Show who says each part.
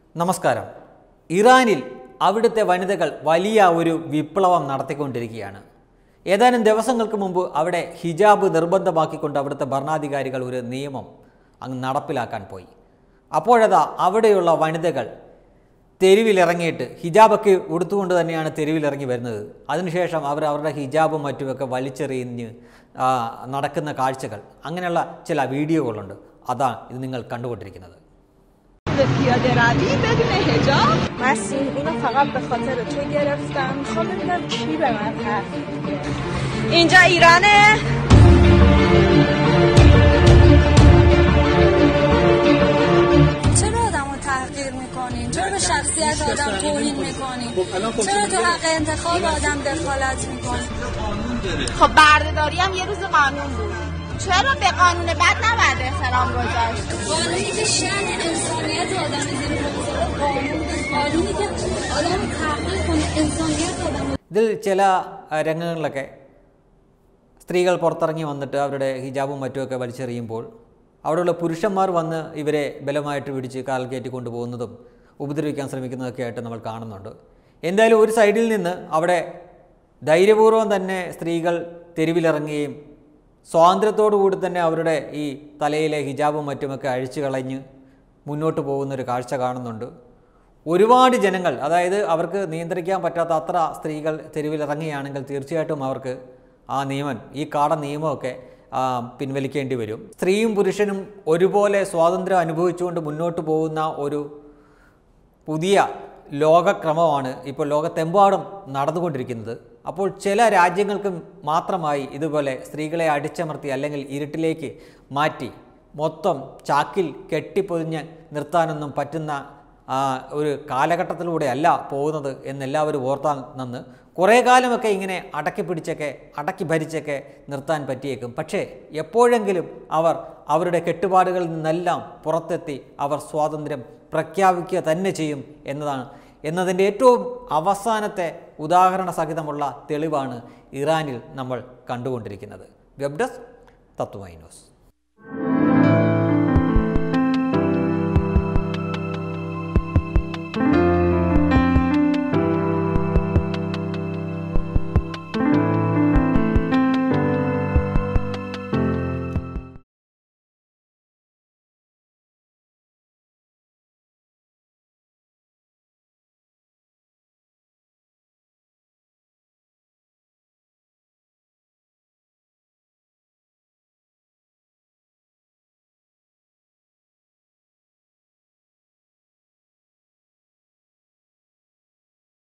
Speaker 1: നമസ്കാരം ഇറാനിൽ അവിടുത്തെ വനിതകൾ വലിയ ഒരു വിപ്ലവം നടത്തിക്കൊണ്ടിരിക്കുകയാണ് ഏതാനും ദിവസങ്ങൾക്ക് മുമ്പ് അവിടെ ഹിജാബ് നിർബന്ധമാക്കിക്കൊണ്ട് അവിടുത്തെ ഭരണാധികാരികൾ ഒരു നിയമം അങ്ങ് നടപ്പിലാക്കാൻ പോയി അപ്പോഴതാ അവിടെയുള്ള വനിതകൾ തെരുവിലിറങ്ങിയിട്ട് ഹിജാബൊക്കെ ഉടുത്തുകൊണ്ട് തന്നെയാണ് തെരുവിലിറങ്ങി വരുന്നത് അതിനുശേഷം അവർ അവരുടെ ഹിജാബും മറ്റുമൊക്കെ വലിച്ചെറിഞ്ഞ് ആ, നടക്കുന്ന കാഴ്ചകൾ അങ്ങനെയുള്ള ചില വീഡിയോകളുണ്ട് അതാണ് ഇത് നിങ്ങൾ കണ്ടുകൊണ്ടിരിക്കുന്നത്
Speaker 2: به پیاده روی بدون هجاب
Speaker 3: نسیم اینو فقط به خاطر تو گرفتم میخوام ببینم کی به من تحقیق میده
Speaker 2: اینجا ایرانه
Speaker 4: چرا آدم رو تحقیر میکنین؟ چرا به شخصیت آدم توهین میکنین؟ چرا تو حق انتخاب آدم دخالت میکنین؟
Speaker 5: خب بردهداری هم یه روز قانون بود چرا به قانون بد نباید احترام گذاشت
Speaker 4: قانونی که شن انسانیت آدم زیر پا قانون قانونی که آدم رو تحقیر کنه انسانیت آدم رو
Speaker 1: ഇതിൽ ചില ആ, രംഗങ്ങളിലൊക്കെ സ്ത്രീകൾ പുറത്തിറങ്ങി വന്നിട്ട് അവരുടെ ഹിജാബും മറ്റുമൊക്കെ വലിച്ചെറിയുമ്പോൾ അവിടെയുള്ള പുരുഷന്മാർ വന്ന് ഇവരെ ബലമായിട്ട് പിടിച്ച് കാൽ കയറ്റി കൊണ്ടുപോകുന്നതും ഉപദ്രവിക്കാൻ ശ്രമിക്കുന്നതൊക്കെ ആയിട്ട് നമ്മൾ കാണുന്നുണ്ട് എന്തായാലും ഒരു സൈഡിൽ നിന്ന് അവിടെ ധൈര്യപൂർവ്വം തന്നെ സ്ത്രീകൾ തെരുവിലിറങ്ങുകയും സ്വാതന്ത്ര്യത്തോടു കൂടി തന്നെ അവരുടെ ഈ തലയിലെ ഹിജാബും മറ്റുമൊക്കെ അഴിച്ചു കളഞ്ഞ് മുന്നോട്ട് പോകുന്നൊരു കാഴ്ച കാണുന്നുണ്ട് ഒരുപാട് ജനങ്ങൾ അതായത് അവർക്ക് നിയന്ത്രിക്കാൻ പറ്റാത്ത അത്ര സ്ത്രീകൾ തെരുവിലിറങ്ങുകയാണെങ്കിൽ തീർച്ചയായിട്ടും അവർക്ക് ആ നിയമം ഈ കാട നിയമമൊക്കെ ആ, പിൻവലിക്കേണ്ടി വരും സ്ത്രീയും പുരുഷനും ഒരുപോലെ സ്വാതന്ത്ര്യം അനുഭവിച്ചുകൊണ്ട് മുന്നോട്ട് പോകുന്ന ഒരു പുതിയ ലോകക്രമമാണ് ഇപ്പോൾ ലോകത്തെമ്പാടും നടന്നുകൊണ്ടിരിക്കുന്നത് അപ്പോൾ ചില രാജ്യങ്ങൾക്ക് മാത്രമായി ഇതുപോലെ സ്ത്രീകളെ അടിച്ചമർത്തി അല്ലെങ്കിൽ ഇരുട്ടിലേക്ക് മാറ്റി മൊത്തം ചാക്കിൽ കെട്ടിപ്പൊതിഞ്ഞ് നിർത്താനൊന്നും പറ്റുന്ന ആ, ഒരു കാലഘട്ടത്തിലൂടെ അല്ല പോകുന്നത് എന്നെല്ലാവരും ഓർത്താൻ നന്ന് കുറേ കാലമൊക്കെ ഇങ്ങനെ അടക്കി പിടിച്ചൊക്കെ അടക്കി ഭരിച്ചൊക്കെ നിർത്താൻ പറ്റിയേക്കും പക്ഷേ എപ്പോഴെങ്കിലും അവർ അവരുടെ കെട്ടുപാടുകളിൽ നിന്നെല്ലാം പുറത്തെത്തി അവർ സ്വാതന്ത്ര്യം പ്രഖ്യാപിക്കുക തന്നെ ചെയ്യും എന്നതാണ് എന്നതിൻ്റെ ഏറ്റവും അവസാനത്തെ ഉദാഹരണ സഹിതമുള്ള തെളിവാണ് ഇറാനിൽ നമ്മൾ കണ്ടുകൊണ്ടിരിക്കുന്നത് വെബ് ഡെസ്ക് തത്വമൈ ന്യൂസ്